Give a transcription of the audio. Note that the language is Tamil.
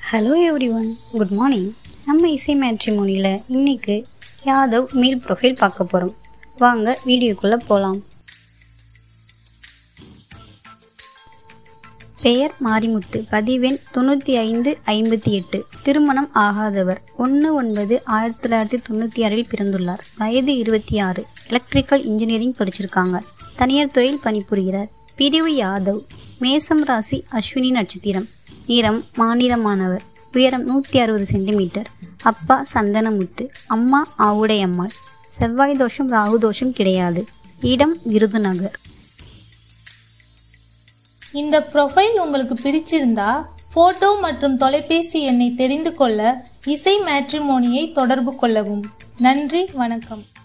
hello everyone good morning நம்ம இசை மேட்ரிமோனியில் இன்னைக்கு யாதவ் மீல் ப்ரொஃபைல் பார்க்க போகிறோம் வாங்க வீடியோக்குள்ளே போகலாம் பெயர் மாரிமுத்து பதிவெண் தொண்ணூற்றி ஐந்து ஐம்பத்தி எட்டு திருமணம் ஆகாதவர் ஒன்று ஒன்பது ஆயிரத்தி தொள்ளாயிரத்தி தொண்ணூற்றி ஆறில் பிறந்துள்ளார் வயது இருபத்தி ஆறு எலக்ட்ரிக்கல் இன்ஜினியரிங் படிச்சிருக்காங்க தனியார் துறையில் பணிபுரிகிறார் பிரிவு யாதவ் மேசம் ராசி அஸ்வினி நட்சத்திரம் நிறம் மாநிலமானவர் உயரம் நூற்றி அறுபது சென்டிமீட்டர் அப்பா சந்தனமுத்து அம்மா ஆவுடையம்மாள் செவ்வாய் தோஷம் ராகு தோஷம் கிடையாது இடம் விருதுநகர் இந்த ப்ரொஃபைல் உங்களுக்கு பிடிச்சிருந்தா ஃபோட்டோ மற்றும் தொலைபேசி எண்ணை தெரிந்து கொள்ள இசை மேட்ரிமோனியை தொடர்பு கொள்ளவும் நன்றி வணக்கம்